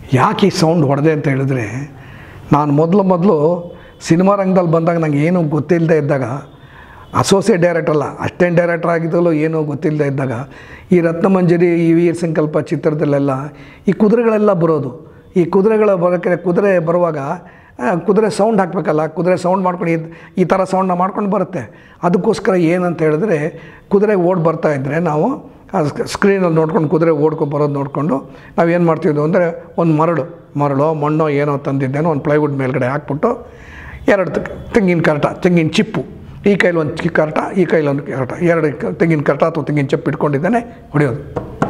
ಯಾಕೆ ಈ ಸೌಂಡ್ ಹೊಡೆದೆ ಅಂತ ಹೇಳಿದ್ರೆ ನಾನು ಮೊದಲು ಮೊದಲು ಸಿನಿಮಾ ರಂಗದಲ್ಲಿ ಬಂದಾಗ ನಂಗೆ ಏನೂ ಗೊತ್ತಿಲ್ಲದೆ ಇದ್ದಾಗ ಅಸೋಸಿಯೇಟ್ ಡೈರೆಕ್ಟರ್ ಅಲ್ಲ ಅಷ್ಟೇನು ಡೈರೆಕ್ಟರ್ ಆಗಿದ್ದಲ್ಲೋ ಏನೂ ಗೊತ್ತಿಲ್ಲದೆ ಇದ್ದಾಗ ಈ ರತ್ನಮಂಜರಿ ಈ ವೀರ ಸಂಕಲ್ಪ ಚಿತ್ರದಲ್ಲೆಲ್ಲ ಈ ಕುದುರೆಗಳೆಲ್ಲ ಬರೋದು ಈ ಕುದುರೆಗಳ ಬರೋಕ್ಕೆ ಕುದುರೆ ಬರುವಾಗ ಆ, ಕುದುರೆ ಸೌಂಡ್ ಹಾಕಬೇಕಲ್ಲ ಕುದುರೆ ಸೌಂಡ್ ಮಾಡ್ಕೊಂಡು ಇದ್- ಈ ಥರ ಸೌಂಡ್ನ ಮಾಡ್ಕೊಂಡು ಬರುತ್ತೆ ಅದಕ್ಕೋಸ್ಕರ ಏನಂತ ಹೇಳಿದ್ರೆ ಕುದುರೆ ಓಡ್ ಬರ್ತಾ ಇದ್ದರೆ ನಾವು ಸ್ಕ್ರೀನಲ್ಲಿ ನೋಡ್ಕೊಂಡು ಕುದುರೆ ಓಡ್ಕೊಂಡು ಬರೋದು ನೋಡಿಕೊಂಡು ನಾವೇನು ಮಾಡ್ತಿದ್ವು ಅಂದರೆ ಒಂದು ಮರಳು ಮರಳು ಮಣ್ಣೋ ಏನೋ ತಂದಿದ್ದೇನೋ ಒಂದು ಪ್ಲೈವುಡ್ ಮೇಲ್ಗಡೆ ಹಾಕ್ಬಿಟ್ಟು ಎರಡು ತ- ತೆಂಗಿನ ಕರಟ ತೆಂಗಿನ ಚಿಪ್ಪು ಈ ಕೈಲಿ ಒಂದು ಚಿ ಕರಟ ಈ ಕೈಲಿ ಒಂದು ಕರಟ ಎರಡು ಕ- ತೆಂಗಿನ ಕರಟ ಅಥವಾ ತೆಂಗಿನ ಚಿಪ್ಪು ಇಟ್ಕೊಂಡಿದ್ದಾನೆ ಹೊಡೆಯೋದು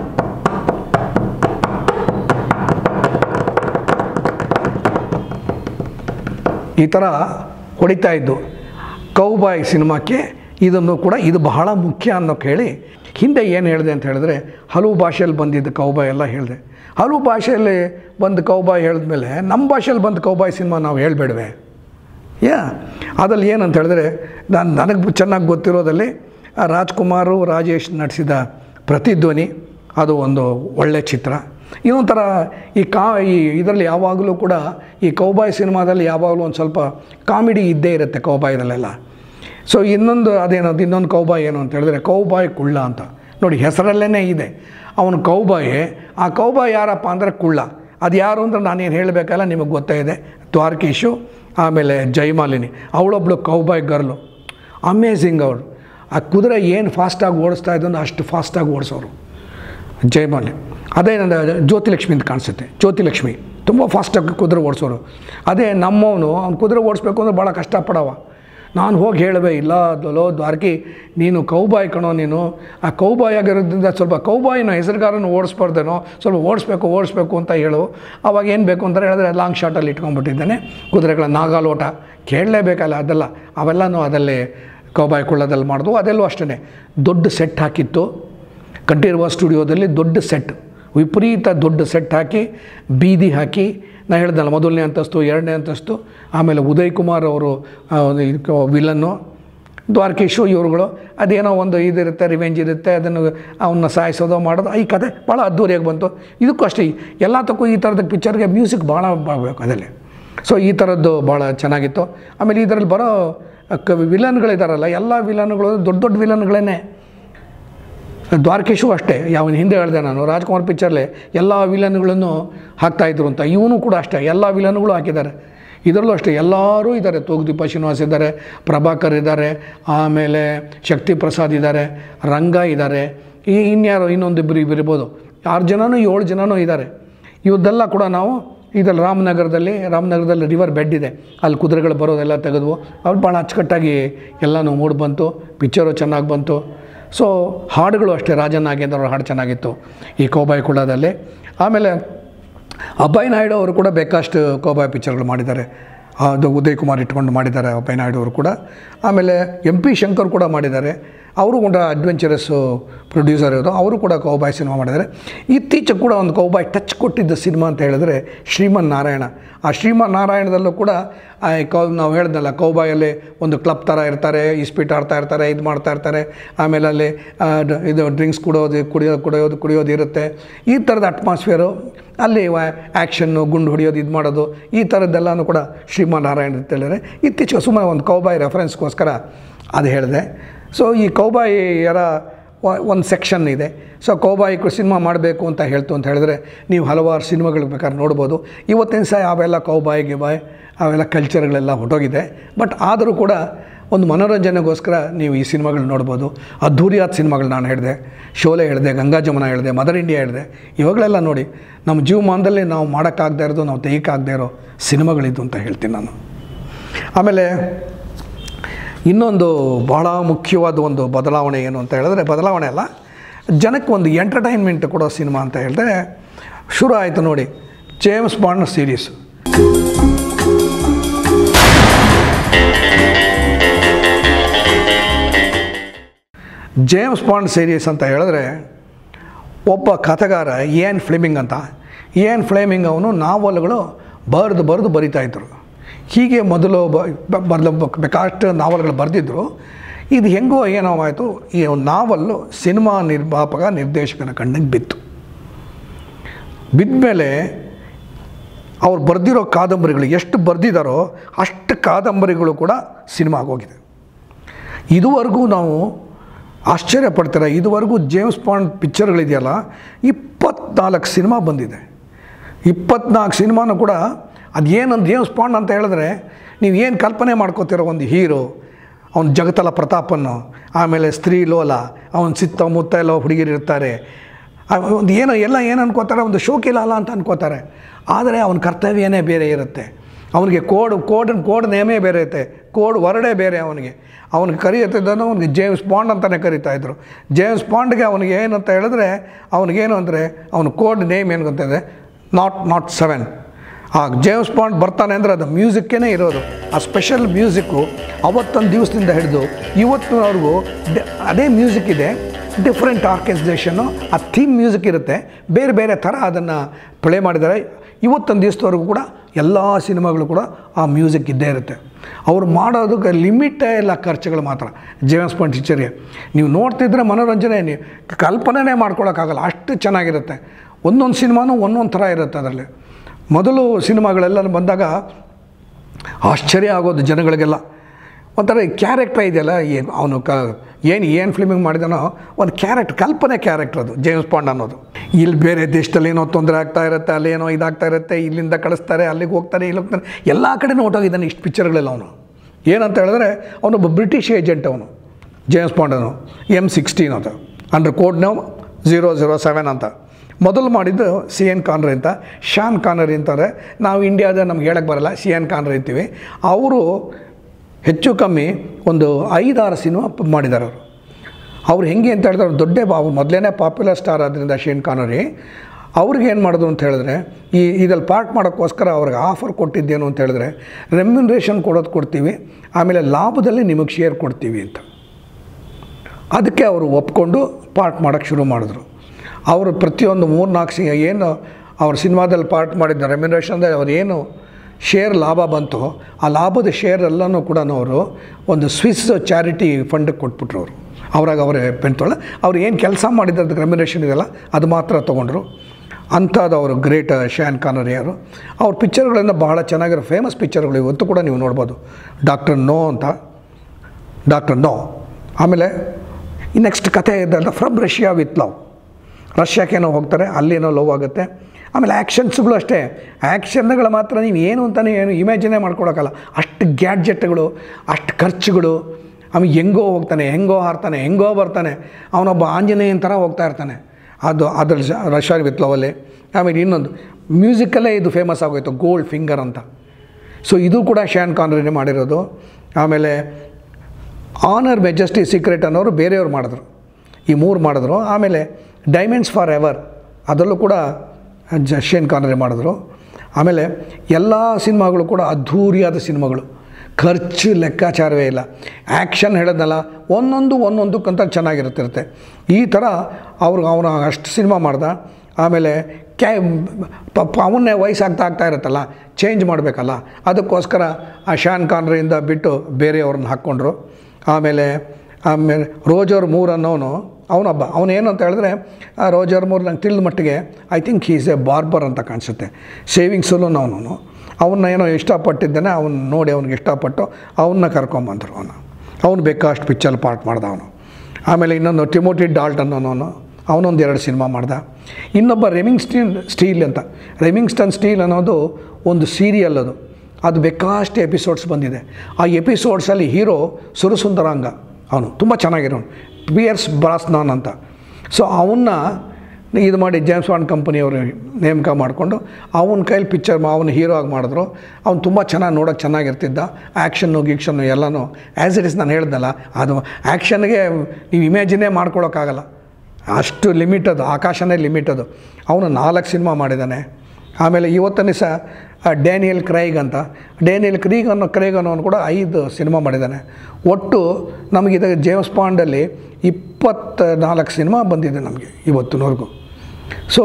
ಈ ಥರ ಹೊಡಿತಾ ಇದ್ದು ಕೌಬಾಯ್ ಸಿನಿಮಾಕ್ಕೆ ಇದನ್ನು ಕೂಡ ಇದು ಬಹಳ ಮುಖ್ಯ ಅನ್ನೋ ಕೇಳಿ ಹಿಂದೆ ಏನು ಹೇಳಿದೆ ಅಂತ ಹೇಳಿದ್ರೆ ಹಲವು ಭಾಷೆಯಲ್ಲಿ ಬಂದಿದ್ದ ಕೌಬಾಯ್ ಎಲ್ಲ ಹೇಳಿದೆ ಹಲವು ಭಾಷೆಯಲ್ಲಿ ಬಂದು ಕೌಬಾಯ್ ಹೇಳಿದ್ಮೇಲೆ ನಮ್ಮ ಭಾಷೆಯಲ್ಲಿ ಬಂದು ಕೌಬಾಯ್ ಸಿನಿಮಾ ನಾವು ಹೇಳಬೇಡವೆ ಯಾ ಅದ್ರಲ್ಲಿ ಏನಂತ ಹೇಳಿದ್ರೆ ನಾನು ನನಗೆ ಚೆನ್ನಾಗಿ ಗೊತ್ತಿರೋದಲ್ಲಿ ಆ ರಾಜ್ಕುಮಾರು ರಾಜೇಶ್ ನಟಿಸಿದ ಪ್ರತಿಧ್ವನಿ ಅದು ಒಂದು ಒಳ್ಳೆ ಚಿತ್ರ ಇನ್ನೊಂಥರ ಈ ಕಾ ಈ ಇದರಲ್ಲಿ ಯಾವಾಗಲೂ ಕೂಡ ಈ ಕೌಬಾಯ್ ಸಿನಿಮಾದಲ್ಲಿ ಯಾವಾಗಲೂ ಒಂದು ಸ್ವಲ್ಪ ಕಾಮಿಡಿ ಇದ್ದೇ ಇರುತ್ತೆ ಕೌಬಾಯ್ದಲ್ಲೆಲ್ಲ ಸೊ ಇನ್ನೊಂದು ಅದೇನದು ಇನ್ನೊಂದು ಕೌಬಾಯ್ ಏನು ಅಂತ ಹೇಳಿದ್ರೆ ಕೌಬಾಯ್ ಕುಳ್ಳ ಅಂತ ನೋಡಿ ಹೆಸರಲ್ಲೇ ಇದೆ ಅವನು ಕೌಬಾಯ್ ಆ ಕೌಬಾಯ್ ಯಾರಪ್ಪ ಅಂದರೆ ಕುಳ್ಳ ಅದು ಯಾರು ಅಂದ್ರೆ ನಾನೇನು ಹೇಳಬೇಕಲ್ಲ ನಿಮಗೆ ಗೊತ್ತೇ ಇದೆ ದ್ವಾರಕೀಶು ಆಮೇಲೆ ಜಯಮಾಲಿನಿ ಅವಳೊಬ್ಳು ಕೌಬಾಯ್ ಗರ್ಲು ಅಮೇಝಿಂಗ್ ಅವಳು ಆ ಕುದುರೆ ಏನು ಫಾಸ್ಟಾಗಿ ಓಡಿಸ್ತಾ ಇದ್ದೋ ಅಷ್ಟು ಫಾಸ್ಟಾಗಿ ಓಡಿಸೋರು ಜಯಮಾಲಿ ಅದೇ ನನ್ನ ಜ್ಯೋತಿಲಕ್ಷ್ಮಿ ಅಂತ ಕಾಣಿಸುತ್ತೆ ಜ್ಯೋತಿಲಕ್ಷ್ಮಿ ತುಂಬ ಫಾಸ್ಟಾಗಿ ಕುದುರೆ ಓಡಿಸೋರು ಅದೇ ನಮ್ಮವನು ಅವ್ನು ಕುದುರೆ ಓಡಿಸ್ಬೇಕು ಅಂದ್ರೆ ಭಾಳ ಕಷ್ಟಪಡವ ನಾನು ಹೋಗಿ ಹೇಳುವೆ ಇಲ್ಲ ಲೋ ದ್ವಾರಕಿ ನೀನು ಕೌಬಾಯ್ ಕಣೋ ನೀನು ಆ ಕೌಬಾಯ್ ಆಗಿರೋದ್ರಿಂದ ಸ್ವಲ್ಪ ಕೌಬಾಯಿನ ಹೆಸರುಗಾರನ ಓಡಿಸ್ಬಾರ್ದೇನೋ ಸ್ವಲ್ಪ ಓಡಿಸ್ಬೇಕು ಓಡಿಸ್ಬೇಕು ಅಂತ ಹೇಳು ಅವಾಗ ಏನು ಬೇಕು ಅಂತ ಹೇಳಿದ್ರೆ ಲಾಂಗ್ ಶಾಟಲ್ಲಿ ಇಟ್ಕೊಂಡ್ಬಿಟ್ಟಿದ್ದಾನೆ ಕುದುರೆಗಳ ನಾಗಾಲೋಟ ಕೇಳಲೇಬೇಕಲ್ಲ ಅದೆಲ್ಲ ಅವೆಲ್ಲನೂ ಅದರಲ್ಲಿ ಕೌಬಾಯ್ ಕೊಳ್ಳೋದಲ್ಲಿ ಮಾಡಿದ್ವು ಅದೆಲ್ಲೂ ಅಷ್ಟೇ ದೊಡ್ಡ ಸೆಟ್ ಹಾಕಿತ್ತು ಕಂಠೀರವ ಸ್ಟುಡಿಯೋದಲ್ಲಿ ದೊಡ್ಡ ಸೆಟ್ ವಿಪರೀತ ದೊಡ್ಡ ಸೆಟ್ ಹಾಕಿ ಬೀದಿ ಹಾಕಿ ನಾ ಹೇಳ್ದಲ್ಲ ಮೊದಲನೇ ಅಂತಸ್ತು ಎರಡನೇ ಅಂತಸ್ತು ಆಮೇಲೆ ಉದಯ್ ಕುಮಾರ್ ಅವರು ಆ, ಒಂದು ಇದಕ್ಕೆ ವಿಲನ್ನು ದ್ವಾರಕೀಶು ಇವರುಗಳು ಅದೇನೋ ಒಂದು ಇದಿರುತ್ತೆ ರಿವೆಂಜ್ ಇರುತ್ತೆ ಅದನ್ನು ಅವನ್ನ ಸಾಯಿಸೋದು ಮಾಡೋದು ಈ ಕತೆ ಭಾಳ ಅದ್ದೂರಿಯಾಗಿ ಬಂತು ಇದಕ್ಕೂ ಅಷ್ಟೇ ಎಲ್ಲದಕ್ಕೂ ಈ ಥರದ ಪಿಕ್ಚರ್ಗೆ ಮ್ಯೂಸಿಕ್ ಭಾಳ ಮಾಡಬೇಕು ಅದರಲ್ಲಿ ಸೊ ಈ ಥರದ್ದು ಭಾಳ ಚೆನ್ನಾಗಿತ್ತು ಆಮೇಲೆ ಇದರಲ್ಲಿ ಬರೋ ಕ ವಿಲನ್ಗಳಿದಾರಲ್ಲ ಎಲ್ಲ ವಿಲನ್ಗಳು ದೊಡ್ಡ ದೊಡ್ಡ ವಿಲನ್ಗಳೇ ದ್ವಾರಕೇಶು ಅಷ್ಟೇ ಯಾವ ಹಿಂದೆ ಹೇಳಿದೆ ನಾನು ರಾಜ್ಕುಮಾರ್ ಪಿಕ್ಚರ್ಲೆ ಎಲ್ಲ ವಿಲನ್ಗಳನ್ನು ಹಾಕ್ತಾಯಿದ್ರು ಅಂತ ಇವನು ಕೂಡ ಅಷ್ಟೇ ಎಲ್ಲ ವಿಲನ್ಗಳು ಹಾಕಿದ್ದಾರೆ ಇದರಲ್ಲೂ ಅಷ್ಟೇ ಎಲ್ಲರೂ ಇದ್ದಾರೆ ತೂಗುದೀಪ ಶ್ರೀನಿವಾಸ್ ಇದ್ದಾರೆ ಪ್ರಭಾಕರ್ ಇದ್ದಾರೆ ಆಮೇಲೆ ಶಕ್ತಿ ಪ್ರಸಾದ್ ಇದ್ದಾರೆ ರಂಗ ಇದ್ದಾರೆ ಈ ಇನ್ಯಾರು ಇನ್ನೊಂದಿಬ್ಬರು ಇಬ್ಬರು ಇರ್ಬೋದು ಆರು ಜನನೂ ಏಳು ಜನನೂ ಇದ್ದಾರೆ ಇವದ್ದೆಲ್ಲ ಕೂಡ ನಾವು ಇದರಲ್ಲಿ ರಾಮನಗರದಲ್ಲಿ ರಾಮನಗರದಲ್ಲಿ ರಿವರ್ ಬೆಡ್ ಇದೆ ಅಲ್ಲಿ ಕುದುರೆಗಳು ಬರೋದೆಲ್ಲ ತೆಗೆದ್ವು ಅವ್ರು ಭಾಳ ಅಚ್ಚುಕಟ್ಟಾಗಿ ಎಲ್ಲನೂ ಮೂಡಿ ಬಂತು ಪಿಕ್ಚರು ಚೆನ್ನಾಗಿ ಬಂತು ಸೊ ಹಾಡುಗಳು ಅಷ್ಟೇ ರಾಜನ್ ನಾಗೇಂದ್ರ ಅವ್ರ ಹಾಡು ಚೆನ್ನಾಗಿತ್ತು ಈ ಕೋಬಾಯ್ ಕುಳದಲ್ಲಿ ಆಮೇಲೆ ಅಭಯ್ ನಾಯ್ಡು ಅವರು ಕೂಡ ಬೇಕಷ್ಟು ಕೋಬಾಯ್ ಪಿಕ್ಚರ್ಗಳು ಮಾಡಿದ್ದಾರೆ ಅದು ಉದಯ್ ಕುಮಾರ್ ಇಟ್ಕೊಂಡು ಮಾಡಿದ್ದಾರೆ ಅಭಯ್ ನಾಯ್ಡು ಅವರು ಕೂಡ ಆಮೇಲೆ ಎಂ ಪಿ ಶಂಕರ್ ಕೂಡ ಮಾಡಿದ್ದಾರೆ ಅವರು ಕೂಡ ಅಡ್ವೆಂಚರಸ್ಸು ಪ್ರೊಡ್ಯೂಸರ್ ಇರೋದು ಅವರು ಕೂಡ ಕೌಬಾಯ್ ಸಿನಿಮಾ ಮಾಡಿದ್ದಾರೆ ಇತ್ತೀಚೆಗೆ ಕೂಡ ಒಂದು ಕೌಬಾಯ್ ಟಚ್ ಕೊಟ್ಟಿದ್ದ ಸಿನಿಮಾ ಅಂತ ಹೇಳಿದ್ರೆ ಶ್ರೀಮನ್ ನಾರಾಯಣ ಆ ಶ್ರೀಮನ್ ನಾರಾಯಣದಲ್ಲೂ ಕೂಡ ಆ ಕೌ ನಾವು ಹೇಳ್ದಲ್ಲ ಕೌಬಾಯಲ್ಲಿ ಒಂದು ಕ್ಲಬ್ ಥರ ಇರ್ತಾರೆ ಇಸ್ಪೀಟ್ ಆಡ್ತಾ ಇರ್ತಾರೆ ಇದು ಮಾಡ್ತಾ ಇರ್ತಾರೆ ಆಮೇಲೆ ಅಲ್ಲಿ ಆ, ಡ- ಇದು ಡ್ರಿಂಕ್ಸ್ ಕುಡಿಯೋದು ಕುಡಿಯೋದು ಕುಡಿಯೋದು ಕುಡಿಯೋದು ಇರುತ್ತೆ ಈ ಥರದ ಅಟ್ಮಾಸ್ಫಿಯರು ಅಲ್ಲಿ ಆ್ಯಕ್ಷನ್ನು ಗುಂಡು ಹೊಡಿಯೋದು ಇದು ಮಾಡೋದು ಈ ಥರದ್ದೆಲ್ಲನೂ ಕೂಡ ಶ್ರೀಮನ್ ನಾರಾಯಣ ಅಂತ ಹೇಳಿದ್ರೆ ಇತ್ತೀಚೆಗೆ ಸುಮ್ಮನೆ ಒಂದು ಕೌಬಾಯ್ ರೆಫರೆನ್ಸ್ಗೋಸ್ಕರ ಅದು ಹೇಳಿದೆ ಸೊ ಈ ಕೌಬಾಯಿಯರ ಒಂದು ಸೆಕ್ಷನ್ ಇದೆ ಸೊ ಕೌಬಾಯಿ ಸಿನಿಮಾ ಮಾಡಬೇಕು ಅಂತ ಹೇಳ್ತು ಅಂತ ಹೇಳಿದ್ರೆ ನೀವು ಹಲವಾರು ಸಿನಿಮಾಗಳು ಬೇಕಾದ್ರೆ ನೋಡ್ಬೋದು ಇವತ್ತಿನ ಸಹ ಅವೆಲ್ಲ ಕೌಬಾಯ್ ಗಿಬಾಯ್ ಅವೆಲ್ಲ ಕಲ್ಚರ್ಗಳೆಲ್ಲ ಹೊಟ್ಟೋಗಿದೆ ಬಟ್ ಆದರೂ ಕೂಡ ಒಂದು ಮನೋರಂಜನೆಗೋಸ್ಕರ ನೀವು ಈ ಸಿನಿಮಾಗಳು ನೋಡ್ಬೋದು ಅದ್ಧೂರಿಯಾದ ಸಿನಿಮಾಗಳು ನಾನು ಹೇಳಿದೆ ಶೋಲೆ ಹೇಳಿದೆ ಗಂಗಾ ಜಮುನ ಹೇಳಿದೆ ಮದರ್ ಇಂಡಿಯಾ ಹೇಳಿದೆ ಇವಾಗಲೆಲ್ಲ ನೋಡಿ ನಮ್ಮ ಜೀವಮಾನದಲ್ಲಿ ನಾವು ಮಾಡೋಕ್ಕಾಗದೇ ಇರೋದು ನಾವು ತೆಗಿಯೋಕ್ಕಾಗದೇ ಇರೋ ಸಿನಿಮಾಗಳಿದ್ದು ಅಂತ ಹೇಳ್ತೀನಿ ನಾನು ಆಮೇಲೆ ಇನ್ನೊಂದು ಭಾಳ ಮುಖ್ಯವಾದ ಒಂದು ಬದಲಾವಣೆ ಏನು ಅಂತ ಹೇಳಿದ್ರೆ ಬದಲಾವಣೆ ಅಲ್ಲ ಜನಕ್ಕೆ ಒಂದು ಎಂಟರ್ಟೈನ್ಮೆಂಟ್ ಕೊಡೋ ಸಿನಿಮಾ ಅಂತ ಹೇಳಿದ್ರೆ ಶುರು ಆಯಿತು ನೋಡಿ James Bond series James Bond series ಅಂತ ಹೇಳಿದ್ರೆ ಒಬ್ಬ ಕಥೆಗಾರ ಏನ್ ಫ್ಲೇಮಿಂಗ್ ಅಂತ ಏನ್ ಫ್ಲೇಮಿಂಗ್ ಅವನು ನಾವಲ್ಗಳು ಬರೆದು ಬರೆದು ಬರಿತಾ ಇದ್ರು ಹೀಗೆ ಮೊದಲು ಬ ಬರೆದ ಬೇಕಾಷ್ಟು ನಾವಲ್ಗಳು ಬರೆದಿದ್ರು ಇದು ಹೆಂಗೋ ಏನೋ ಆಯಿತು ಈ ಒಂದು ನಾವಲ್ಲು ಸಿನಿಮಾ ನಿರ್ಮಾಪಕ ನಿರ್ದೇಶಕನ ಕಣ್ಣಿಗೆ ಬಿತ್ತು ಬಿದ್ದ ಮೇಲೆ ಅವ್ರು ಬರೆದಿರೋ ಕಾದಂಬರಿಗಳು ಎಷ್ಟು ಬರೆದಿದ್ದಾರೋ ಅಷ್ಟು ಕಾದಂಬರಿಗಳು ಕೂಡ ಸಿನಿಮಾ ಆಗೋಗಿದೆ ಇದುವರೆಗೂ ನಾವು ಆಶ್ಚರ್ಯ ಪಡ್ತೀರ ಇದುವರೆಗೂ ಜೇಮ್ಸ್ ಬಾಂಡ್ ಪಿಕ್ಚರ್ಗಳಿದೆಯಲ್ಲ ಇಪ್ಪತ್ನಾಲ್ಕು ಸಿನಿಮಾ ಬಂದಿದೆ ಇಪ್ಪತ್ನಾಲ್ಕು ಸಿನಿಮಾನು ಕೂಡ ಅದೇನೊಂದು ಜೇಮ್ಸ್ ಬಾಂಡ್ ಅಂತ ಹೇಳಿದ್ರೆ ನೀವು ಏನು ಕಲ್ಪನೆ ಮಾಡ್ಕೋತಿರೋ ಒಂದು ಹೀರೋ ಅವನ ಜಗತ್ತಲ ಪ್ರತಾಪನ್ನು ಆಮೇಲೆ ಸ್ತ್ರೀ ಲೋಲ ಅವನ ಸುತ್ತಮುತ್ತ ಎಲ್ಲ ಹುಡುಗಿರು ಇರ್ತಾರೆ ಅವ್- ಒಂದು ಏನೋ ಎಲ್ಲ ಏನು ಅನ್ಕೋತಾರೆ ಒಂದು ಶೋಕಿಲಾಲ ಅಂತ ಅನ್ಕೋತಾರೆ ಆದರೆ ಅವನ ಕರ್ತವ್ಯನೇ ಬೇರೆ ಇರುತ್ತೆ ಅವನಿಗೆ ಕೋಡ್ ಕೋಡ್ ಕೋಡ್ ನೇಮೇ ಬೇರೆ ಇರುತ್ತೆ ಕೋಡ್ ವರ್ಡೇ ಬೇರೆ ಅವನಿಗೆ ಅವನಿಗೆ ಕರೆಯುತ್ತಿದ್ದನು ಅವನಿಗೆ ಜೇಮ್ಸ್ ಬಾಂಡ್ ಅಂತಲೇ ಕರಿತಾ ಇದ್ರು ಜೇಮ್ಸ್ ಬಾಂಡ್ಗೆ ಅವನಿಗೆ ಏನಂತ ಹೇಳಿದ್ರೆ ಅವನಿಗೇನು ಅಂದರೆ ಅವನ ಕೋಡ್ ನೇಮ್ ಏನು ಗೊತ್ತಿದೆ ನಾಟ್ ನಾಟ್ ಸೆವೆನ್ ಆ ಜೇಮ್ಸ್ ಬಾಂಡ್ ಬರ್ತಾನೆ ಅಂದರೆ ಅದು ಮ್ಯೂಸಿಕ್ಕೇ ಇರೋದು ಆ ಸ್ಪೆಷಲ್ ಮ್ಯೂಸಿಕ್ಕು ಅವತ್ತೊಂದು ದಿವಸದಿಂದ ಹಿಡಿದು ಇವತ್ತಿನವರೆಗೂ ಡ- ಅದೇ ಮ್ಯೂಸಿಕ್ ಇದೆ ಡಿಫ್ರೆಂಟ್ ಆರ್ಕೆಸ್ಟ್ರೇಷನ್ನು ಆ ಥೀಮ್ ಮ್ಯೂಸಿಕ್ ಇರುತ್ತೆ ಬೇರೆ ಬೇರೆ ಥರ ಅದನ್ನು ಪ್ಲೇ ಮಾಡಿದ್ದಾರೆ ಇವತ್ತೊಂದು ದಿವಸದವರೆಗೂ ಕೂಡ ಎಲ್ಲ ಸಿನಿಮಾಗಳು ಕೂಡ ಆ ಮ್ಯೂಸಿಕ್ ಇದ್ದೇ ಇರುತ್ತೆ ಅವ್ರು ಮಾಡೋದಕ್ಕೆ ಲಿಮಿಟೇ ಇಲ್ಲ ಖರ್ಚುಗಳು ಮಾತ್ರ ಜೇಮ್ಸ್ ಬಾಂಡ್ ಪಿಕ್ಚರ್ಗೆ ನೀವು ನೋಡ್ತಿದ್ರೆ ಮನೋರಂಜನೆ ನೀವು ಕಲ್ಪನೆನೇ ಮಾಡ್ಕೊಳಕ್ಕಾಗಲ್ಲ ಅಷ್ಟು ಚೆನ್ನಾಗಿರುತ್ತೆ ಒಂದೊಂದು ಸಿನಿಮಾನೂ ಒಂದೊಂದು ಥರ ಇರುತ್ತೆ ಅದರಲ್ಲಿ ಮೊದಲು ಸಿನಿಮಾಗಳೆಲ್ಲ ಬಂದಾಗ ಆಶ್ಚರ್ಯ ಆಗೋದು ಜನಗಳಿಗೆಲ್ಲ ಒಂಥರ ಕ್ಯಾರೆಕ್ಟರ್ ಇದೆಯಲ್ಲ ಏನು ಅವನು ಕ ಏನು ಏನು ಫಿಲ್ಮಿಂಗ್ ಮಾಡಿದಾನೋ ಒಂದು ಕ್ಯಾರೆಕ್ಟರ್ ಕಲ್ಪನೆ ಕ್ಯಾರೆಕ್ಟರ್ ಅದು ಜೇಮ್ಸ್ ಬಾಂಡ್ ಅನ್ನೋದು ಇಲ್ಲಿ ಬೇರೆ ದೇಶದಲ್ಲಿ ಏನೋ ತೊಂದರೆ ಆಗ್ತಾ ಇರುತ್ತೆ ಅಲ್ಲೇನೋ ಇದಾಗ್ತಾ ಇರುತ್ತೆ ಇಲ್ಲಿಂದ ಕಳಿಸ್ತಾರೆ ಅಲ್ಲಿಗೆ ಹೋಗ್ತಾರೆ ಇಲ್ಲಿ ಹೋಗ್ತಾನೆ ಎಲ್ಲ ಕಡೆನೂ ಹೊಟ್ಟೋಗಿದ್ದಾನೆ ಇಷ್ಟು ಪಿಕ್ಚರ್ಗಳೆಲ್ಲ ಅವನು ಏನಂತ ಹೇಳಿದ್ರೆ ಅವನೊಬ್ಬ ಬ್ರಿಟಿಷ್ ಏಜೆಂಟ್ ಅವನು ಜೇಮ್ಸ್ ಬಾಂಡನು ಎಮ್ ಸಿಕ್ಸ್ಟೀನ್ ಅಂತ ಅಂಡರ್ ಕೋಡ್ ನಾವು ಝೀರೋ ಝೀರೋ ಸೆವೆನ್ ಅಂತ ಮೊದಲು ಮಾಡಿದ್ದು ಸಿ ಎನ್ ಕಾನ್ರಿ ಅಂತ ಶಾನ್ ಕಾನರಿ ಅಂತಾರೆ ನಾವು ಇಂಡಿಯಾದ ನಮ್ಗೆ ಹೇಳಕ್ಕೆ ಬರಲ್ಲ ಸಿ ಎನ್ ಕಾನ್ರಿ ಅಂತೀವಿ ಅವರು ಹೆಚ್ಚು ಕಮ್ಮಿ ಒಂದು ಐದಾರು ಸಿನಿಮಾ ಪ್- ಮಾಡಿದ್ದಾರೆ ಅವರು ಅವ್ರು ಹೆಂಗೆ ಅಂತ ಹೇಳಿದ್ರೆ ಅವ್ರು ದೊಡ್ಡ ಬಾ ಮೊದಲೇ ಪಾಪ್ಯುಲರ್ ಸ್ಟಾರ್ ಆದ್ದರಿಂದ ಶೇನ್ ಕಾನರಿ ಅವ್ರಿಗೆ ಏನು ಮಾಡಿದ್ರು ಅಂತ ಹೇಳಿದ್ರೆ ಈ ಇದಲ್ಲಿ ಪಾರ್ಟ್ ಮಾಡೋಕ್ಕೋಸ್ಕರ ಅವ್ರಿಗೆ ಆಫರ್ ಕೊಟ್ಟಿದ್ದೇನು ಅಂತ ಹೇಳಿದ್ರೆ ರೆಮ್ಯುನರೇಷನ್ ಕೊಡೋದು ಕೊಡ್ತೀವಿ ಆಮೇಲೆ ಲಾಭದಲ್ಲಿ ನಿಮಗೆ ಶೇರ್ ಕೊಡ್ತೀವಿ ಅಂತ ಅದಕ್ಕೆ ಅವರು ಒಪ್ಕೊಂಡು ಪಾರ್ಟ್ ಮಾಡೋಕ್ಕೆ ಶುರು ಮಾಡಿದ್ರು ಅವರು ಪ್ರತಿಯೊಂದು ಮೂರು ನಾಲ್ಕು ಸಿ ಏನು ಅವ್ರ ಸಿನಿಮಾದಲ್ಲಿ ಪಾರ್ಟ್ ಮಾಡಿದ್ದ ರೆಮ್ಯುನರೇಷನ್ದಲ್ಲಿ ಅವ್ರು ಏನು ಶೇರ್ ಲಾಭ ಬಂತು ಆ ಲಾಭದ ಶೇರ್ ಎಲ್ಲನೂ ಕೂಡ ಅವರು ಒಂದು ಸ್ವಿಸ್ ಚಾರಿಟಿ ಫಂಡಿಗೆ ಕೊಟ್ಬಿಟ್ರು ಅವರು ಅವ್ರಾಗ ಅವರೇ ಪೆಂತೊಳ ಅವ್ರು ಏನು ಕೆಲಸ ಮಾಡಿದ್ದು ರೆಮ್ಯುನರೇಷನ್ ಇದೆಯಲ್ಲ ಅದು ಮಾತ್ರ ತೊಗೊಂಡ್ರು ಅಂಥದ್ದು ಅವರು ಗ್ರೇಟ್ ಶ್ಯಾನ್ ಕಾನರಿ ಅವರು ಅವ್ರ ಪಿಕ್ಚರ್ಗಳಿಂದ ಬಹಳ ಚೆನ್ನಾಗಿರೋ ಫೇಮಸ್ ಪಿಕ್ಚರ್ಗಳು ಇವತ್ತು ಕೂಡ ನೀವು ನೋಡ್ಬೋದು ಡಾಕ್ಟರ್ ನೋ ಅಂತ ಡಾಕ್ಟರ್ ನೋ ಆಮೇಲೆ ಈ ನೆಕ್ಸ್ಟ್ ಕಥೆ ಇದ್ದಂಥ ಫ್ರಮ್ ರಷ್ಯಾ ವಿತ್ ಲವ್ ರಷ್ಯಾಕ್ಕೇನೋ ಹೋಗ್ತಾರೆ ಅಲ್ಲೇನೋ ಲವ್ ಆಗುತ್ತೆ ಆಮೇಲೆ ಆ್ಯಕ್ಷನ್ಸ್ಗಳು ಅಷ್ಟೇ ಆ್ಯಕ್ಷನ್ಗಳು ಮಾತ್ರ ನೀವು ಏನು ಅಂತಲೇ ಏನು ಇಮ್ಯಾಜಿನೇ ಮಾಡ್ಕೊಳಕ್ಕಲ್ಲ ಅಷ್ಟು ಗ್ಯಾಡ್ಜೆಟ್ಗಳು ಅಷ್ಟು ಖರ್ಚುಗಳು ಆಮೇಲೆ ಹೆಂಗೋ ಹೋಗ್ತಾನೆ ಹೆಂಗೋ ಹಾರ್ತಾನೆ ಹೆಂಗೋ ಬರ್ತಾನೆ ಅವನೊಬ್ಬ ಆಂಜನೇಯನ ಥರ ಹೋಗ್ತಾ ಇರ್ತಾನೆ ಅದು ಅದ್ರಲ್ಲಿ ಶ- ರಷ್ಯಾ ವಿತ್ ಲವಲ್ಲಿ ಆಮೇಲೆ ಇನ್ನೊಂದು ಮ್ಯೂಸಿಕಲ್ಲೇ ಇದು ಫೇಮಸ್ ಆಗೋಯ್ತು ಗೋಲ್ಡ್ ಫಿಂಗರ್ ಅಂತ ಸೊ ಇದು ಕೂಡ ಶ್ಯಾನ್ ಕಾನ್ರಿನೇ ಮಾಡಿರೋದು ಆಮೇಲೆ ಆನರ್ ಮೆಜೆಸ್ಟಿ ಸೀಕ್ರೆಟ್ ಅನ್ನೋರು ಬೇರೆಯವ್ರು ಮಾಡಿದ್ರು ಈ ಮೂರು ಮಾಡಿದ್ರು ಆಮೇಲೆ ಡೈಮಂಡ್ಸ್ ಫಾರ್ ಎವರ್ ಅದರಲ್ಲೂ ಕೂಡ ಜ ಶೇನ್ ಕಾನರಿ ಮಾಡಿದ್ರು ಆಮೇಲೆ ಎಲ್ಲ ಸಿನಿಮಾಗಳು ಕೂಡ ಅದ್ಧೂರಿಯಾದ ಸಿನಿಮಾಗಳು ಖರ್ಚು ಲೆಕ್ಕಾಚಾರವೇ ಇಲ್ಲ ಆ್ಯಕ್ಷನ್ ಹೇಳೋದಲ್ಲ ಒಂದೊಂದು ಒಂದೊಂದಕ್ಕಂತ ಚೆನ್ನಾಗಿರುತ್ತಿರುತ್ತೆ ಈ ಥರ ಅವ್ರು ಅವನು ಅಷ್ಟು ಸಿನಿಮಾ ಮಾಡ್ದ ಆಮೇಲೆ ಕ್ಯಾ ಪಾಪ ಅವನ್ನೇ ವಯಸ್ಸಾಗ್ತಾ ಆಗ್ತಾ ಇರುತ್ತಲ್ಲ ಚೇಂಜ್ ಮಾಡಬೇಕಲ್ಲ ಅದಕ್ಕೋಸ್ಕರ ಆ ಶಾನ್ ಕಾನ್ರಿಯಿಂದ ಬಿಟ್ಟು ಬೇರೆಯವ್ರನ್ನ ಹಾಕ್ಕೊಂಡ್ರು ಆಮೇಲೆ ಆಮೇಲೆ ರೋಜರ್ ಮೂರ್ ಅನ್ನೋನು ಅವನೊಬ್ಬ ಅವನೇನು ಅಂತ ಹೇಳಿದ್ರೆ ಆ ರೋಜರ್ ಮೂರ್ ನಂಗೆ ತಿಳಿದ ಮಟ್ಟಿಗೆ I think is a barber ಅಂತ ಕಾಣಿಸುತ್ತೆ ಶೇವಿಂಗ್ ಸಲೂನ್ ಅವನು ಅವನ್ನ ಏನೋ ಇಷ್ಟಪಟ್ಟಿದ್ದಾನೆ ಅವ್ನು ನೋಡಿ ಅವ್ನಿಗೆ ಇಷ್ಟಪಟ್ಟು ಅವನ್ನ ಕರ್ಕೊಂಬಂದರು ಅವನು ಅವನು ಬೇಕಾಷ್ಟು ಪಿಕ್ಚರ್ ಪಾರ್ಟ್ ಮಾಡ್ದ ಅವನು ಆಮೇಲೆ ಇನ್ನೊಂದು ಟಿಮೋಟಿ ಡಾಲ್ಟನ್ ಅನ್ನೋನು ಅವನೊಂದು ಎರಡು ಸಿನಿಮಾ ಮಾಡ್ದ ಇನ್ನೊಬ್ಬ ರೆಮಿಂಗ್ಸ್ಟೀನ್ ಸ್ಟೀಲ್ ಅಂತ ರೆಮಿಂಗ್ಸ್ಟನ್ ಸ್ಟೀಲ್ ಅನ್ನೋದು ಒಂದು ಸೀರಿಯಲ್ ಅದು ಅದು ಬೇಕಾಷ್ಟು ಎಪಿಸೋಡ್ಸ್ ಬಂದಿದೆ ಆ ಎಪಿಸೋಡ್ಸಲ್ಲಿ ಹೀರೋ ಸುರಸುಂದರಾಂಗ ಅವನು ತುಂಬ ಚೆನ್ನಾಗಿರೋನು ಪಿಯರ್ಸ್ ಬ್ರಾಸ್ನಾನ್ ಅಂತ ಸೊ ಅವನ್ನ ಇದು ಮಾಡಿ ಜೇಮ್ಸ್ ಬಾಂಡ್ ಕಂಪನಿಯವರು ನೇಮಕ ಮಾಡಿಕೊಂಡು ಅವನ ಕೈಲಿ ಪಿಕ್ಚರ್ ಅವನು ಹೀರೋ ಆಗಿ ಮಾಡಿದ್ರು ಅವ್ನು ತುಂಬ ಚೆನ್ನಾಗಿ ನೋಡೋಕೆ ಚೆನ್ನಾಗಿರ್ತಿದ್ದ ಆ್ಯಕ್ಷನ್ನು ಗೀಕ್ಷನ್ನು ಎಲ್ಲನೂ ಆ್ಯಸ್ ಇಟ್ ಇಸ್ ನಾನು ಹೇಳ್ದಲ್ಲ ಅದು ಆ್ಯಕ್ಷನ್ಗೆ ನೀವು ಇಮ್ಯಾಜಿನೇ ಮಾಡ್ಕೊಳಕ್ಕಾಗಲ್ಲ ಅಷ್ಟು ಲಿಮಿಟ್ ಅದು ಆಕಾಶನೇ ಲಿಮಿಟ್ ಅದು ಅವನು ನಾಲ್ಕು ಸಿನಿಮಾ ಮಾಡಿದ್ದಾನೆ ಆಮೇಲೆ ಇವತ್ತನೇ ಸಹ ಡ್ಯಾನಿಯಲ್ ಕ್ರೈಗ್ ಅಂತ ಡ್ಯಾನಿಯಲ್ ಕ್ರೀಗ್ ಅನ್ನೋ ಕ್ರೈಗ್ ಅನ್ನೋನು ಕೂಡ ಐದು ಸಿನಿಮಾ ಮಾಡಿದ್ದಾನೆ ಒಟ್ಟು ನಮಗಿದೆ ಜೇಮ್ಸ್ ಬಾಂಡಲ್ಲಿ ಇಪ್ಪತ್ತ ನಾಲ್ಕು ಸಿನಿಮಾ ಬಂದಿದೆ ನಮಗೆ ಇವತ್ತಿನವರೆಗೂ ಸೊ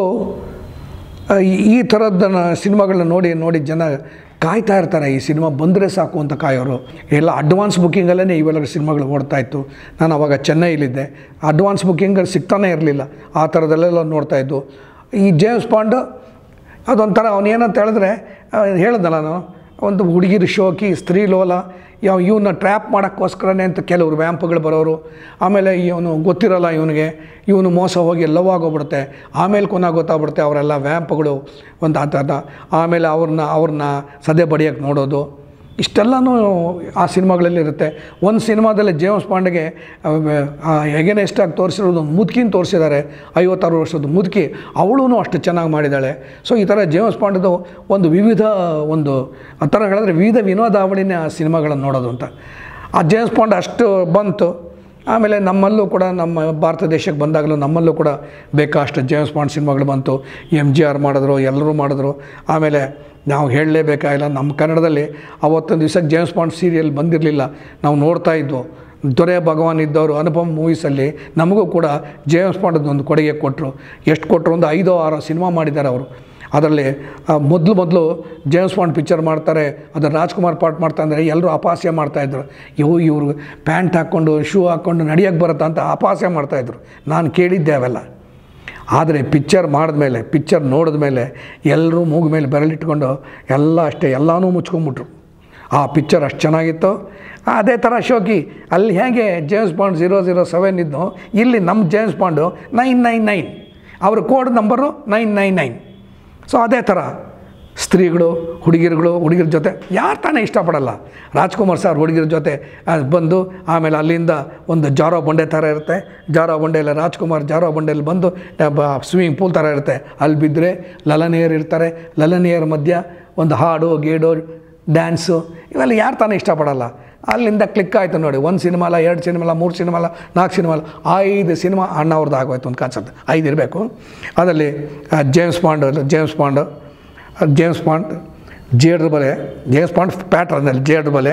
ಈ- ಈ ಥರದ್ದನ್ನು ಸಿನಿಮಾಗಳನ್ನ ನೋಡಿ ನೋಡಿ ಜನ ಕಾಯ್ತಾ ಇರ್ತಾರೆ ಈ ಸಿನಿಮಾ ಬಂದರೆ ಸಾಕು ಅಂತ ಕಾಯೋರು ಎಲ್ಲ ಅಡ್ವಾನ್ಸ್ ಬುಕ್ಕಿಂಗಲ್ಲೇ ಇವೆಲ್ಲ ಸಿನಿಮಾಗಳು ಓಡ್ತಾ ಇತ್ತು ನಾನು ಅವಾಗ ಚೆನ್ನೈಲಿದ್ದೆ ಅಡ್ವಾನ್ಸ್ ಬುಕ್ಕಿಂಗ್ ಸಿಗ್ತಾನೇ ಇರಲಿಲ್ಲ ಆ ಥರದಲ್ಲೆಲ್ಲ ನೋಡ್ತಾ ಇದ್ದು ಈ ಜೇಮ್ಸ್ ಬಾಂಡ್ ಅದೊಂಥರ ಅವನೇನಂತ ಹೇಳಿದ್ರೆ ಹೇಳ್ದಲ್ಲ ನಾನು ಒಂದು ಹುಡುಗಿರು ಶೋಕಿ ಸ್ತ್ರೀ ಲೋಲ ಯಾವ ಇವನ್ನ ಟ್ರ್ಯಾಪ್ ಮಾಡೋಕ್ಕೋಸ್ಕರನೇ ಅಂತ ಕೆಲವರು ವ್ಯಾಂಪ್ಗಳು ಬರೋರು ಆಮೇಲೆ ಇವನು ಗೊತ್ತಿರಲ್ಲ ಇವನಿಗೆ ಇವನು ಮೋಸ ಹೋಗಿ ಲವ್ ಆಗೋಗ್ಬಿಡುತ್ತೆ ಆಮೇಲೆ ಕೊನೆ ಗೊತ್ತಾಗ್ಬಿಡುತ್ತೆ ಅವರೆಲ್ಲ ವ್ಯಾಂಪ್ಗಳು ಒಂದು ಆತ ಆಮೇಲೆ ಅವ್ರನ್ನ ಅವ್ರನ್ನ ಸದೆ ಬಡಿಯೋಕ್ಕೆ ನೋಡೋದು ಇಷ್ಟೆಲ್ಲನೂ ಆ ಸಿನಿಮಾಗಳಲ್ಲಿ ಇರುತ್ತೆ ಒಂದು ಸಿನಿಮಾದಲ್ಲಿ ಜೇಮ್ಸ್ ಪಾಂಡ್ಗೆ ಎಗೇನೆಸ್ಟಾಗಿ ತೋರಿಸಿರೋದು ಒಂದು ಮುದುಕಿನ ತೋರಿಸಿದ್ದಾರೆ ಐವತ್ತಾರು ವರ್ಷದ ಮುದುಕಿ ಅವಳು ಅಷ್ಟು ಚೆನ್ನಾಗಿ ಮಾಡಿದ್ದಾಳೆ ಸೊ ಈ ಥರ ಜೇಮ್ಸ್ ಪಾಂಡ್ದು ಒಂದು ವಿವಿಧ ಒಂದು ಆ ಥರ ಹೇಳಿದ್ರೆ ವಿವಿಧ ವಿನೋದಾವಳಿನೇ ಆ ಸಿನಿಮಾಗಳನ್ನು ನೋಡೋದು ಅಂತ ಆ ಜೇಮ್ಸ್ ಪಾಂಡ್ ಅಷ್ಟು ಬಂತು ಆಮೇಲೆ ನಮ್ಮಲ್ಲೂ ಕೂಡ ನಮ್ಮ ಭಾರತ ದೇಶಕ್ಕೆ ಬಂದಾಗಲೂ ನಮ್ಮಲ್ಲೂ ಕೂಡ ಬೇಕಾಷ್ಟು ಜೇಮ್ಸ್ ಬಾಂಡ್ ಸಿನಿಮಾಗಳು ಬಂತು ಎಮ್ ಜಿ ಆರ್ ಮಾಡಿದ್ರು ಎಲ್ಲರೂ ಮಾಡಿದ್ರು ಆಮೇಲೆ ನಾವು ಹೇಳಲೇಬೇಕಾಗಿಲ್ಲ ನಮ್ಮ ಕನ್ನಡದಲ್ಲಿ ಅವತ್ತೊಂದು ದಿವಸಕ್ಕೆ ಜೇಮ್ಸ್ ಬಾಂಡ್ ಸೀರಿಯಲ್ ಬಂದಿರಲಿಲ್ಲ ನಾವು ನೋಡ್ತಾ ಇದ್ವು ದೊರೆ ಭಗವಾನ್ ಇದ್ದವರು ಅನುಪಮ್ ಮೂವೀಸಲ್ಲಿ ನಮಗೂ ಕೂಡ ಜೇಮ್ಸ್ ಬಾಂಡದ್ದು ಒಂದು ಕೊಡುಗೆ ಕೊಟ್ಟರು ಎಷ್ಟು ಕೊಟ್ಟರು ಒಂದು ಐದೋ ಆರೋ ಸಿನಿಮಾ ಮಾಡಿದ್ದಾರೆ ಅವರು ಅದರಲ್ಲಿ ಮೊದಲು ಮೊದಲು ಜೇಮ್ಸ್ ಬಾಂಡ್ ಪಿಕ್ಚರ್ ಮಾಡ್ತಾರೆ ಅದರ ರಾಜ್ಕುಮಾರ್ ಪಾರ್ಟ್ ಮಾಡ್ತಾ ಅಂದರೆ ಎಲ್ಲರೂ ಅಪಹಾಸ್ಯ ಮಾಡ್ತಾಯಿದ್ರು ಇವು ಇವರು ಪ್ಯಾಂಟ್ ಹಾಕ್ಕೊಂಡು ಶೂ ಹಾಕ್ಕೊಂಡು ನಡೆಯೋಕ್ಕೆ ಬರುತ್ತಾ ಅಂತ ಅಪಹಾಸ್ಯ ಮಾಡ್ತಾಯಿದ್ರು ನಾನು ಕೇಳಿದ್ದೆ ಅವೆಲ್ಲ ಆದರೆ ಪಿಕ್ಚರ್ ಮಾಡಿದ್ಮೇಲೆ ಪಿಕ್ಚರ್ ನೋಡಿದ್ಮೇಲೆ ಎಲ್ಲರೂ ಮೂಗು ಮೇಲೆ ಬೆರಳಿಟ್ಕೊಂಡು ಎಲ್ಲ ಅಷ್ಟೇ ಎಲ್ಲನೂ ಮುಚ್ಕೊಂಬಿಟ್ರು ಆ ಪಿಕ್ಚರ್ ಅಷ್ಟು ಚೆನ್ನಾಗಿತ್ತು ಅದೇ ಥರ ಶೋಕಿ ಅಲ್ಲಿ ಹೇಗೆ James Bond zero zero seven ಇದ್ದು ಇಲ್ಲಿ ನಮ್ಮ James Bond nine nine nine ಅವ್ರ code number nine nine nine so ಅದೇ ಥರ ಸ್ತ್ರೀಗಳು ಹುಡುಗಿರುಗಳು ಹುಡುಗಿರ ಜೊತೆ ಯಾರು ತಾನೇ ಇಷ್ಟಪಡಲ್ಲ ರಾಜ್ಕುಮಾರ್ ಸರ್ ಹುಡುಗಿರ ಜೊತೆ ಆ, ಬಂದು ಆಮೇಲೆ ಅಲ್ಲಿಂದ ಒಂದು ಜಾರೋ ಬಂಡೆ ಥರ ಇರುತ್ತೆ ಜಾರೋ ಬಂಡೆಯಲ್ಲಿ ರಾಜ್ಕುಮಾರ್ ಜಾರೋ ಬಂಡೆಯಲ್ಲಿ ಬಂದು ಸ್ವಿಮ್ಮಿಂಗ್ ಪೂಲ್ ಥರ ಇರುತ್ತೆ ಅಲ್ಲಿ ಬಿದ್ದರೆ ಲಲನಿಯರ್ ಇರ್ತಾರೆ ಲಲನಿಯರ್ ಮಧ್ಯ ಒಂದು ಹಾಡು ಗೀಡು ಡ್ಯಾನ್ಸು ಇವೆಲ್ಲ ಯಾರು ತಾನೇ ಇಷ್ಟಪಡಲ್ಲ ಅಲ್ಲಿಂದ ಕ್ಲಿಕ್ ಆಯಿತು ನೋಡಿ ಒಂದು ಸಿನಿಮಾ ಅಲ್ಲ ಎರಡು ಸಿನಿಮಾ ಅಲ್ಲ ಮೂರು ಸಿನಿಮಾ ಅಲ್ಲ ನಾಲ್ಕು ಸಿನಿಮಾ ಅಲ್ಲ ಐದು ಸಿನಿಮಾ ಅಣ್ಣ ಅವ್ರದ್ದು ಆಗೋಯ್ತು ಒಂದು ಕಾನ್ಸೆಪ್ಟ್ ಐದು ಇರಬೇಕು ಅದರಲ್ಲಿ ಆ, ಜೇಮ್ಸ್ ಬಾಂಡ್ ಜೇಮ್ಸ್ ಬಾಂಡ್ ಆ, James Bond Jedara Bale James Bond ಪ್ಯಾಟ್ರನಲ್ಲಿ ಜೇಡ್ರ ಬಲೆ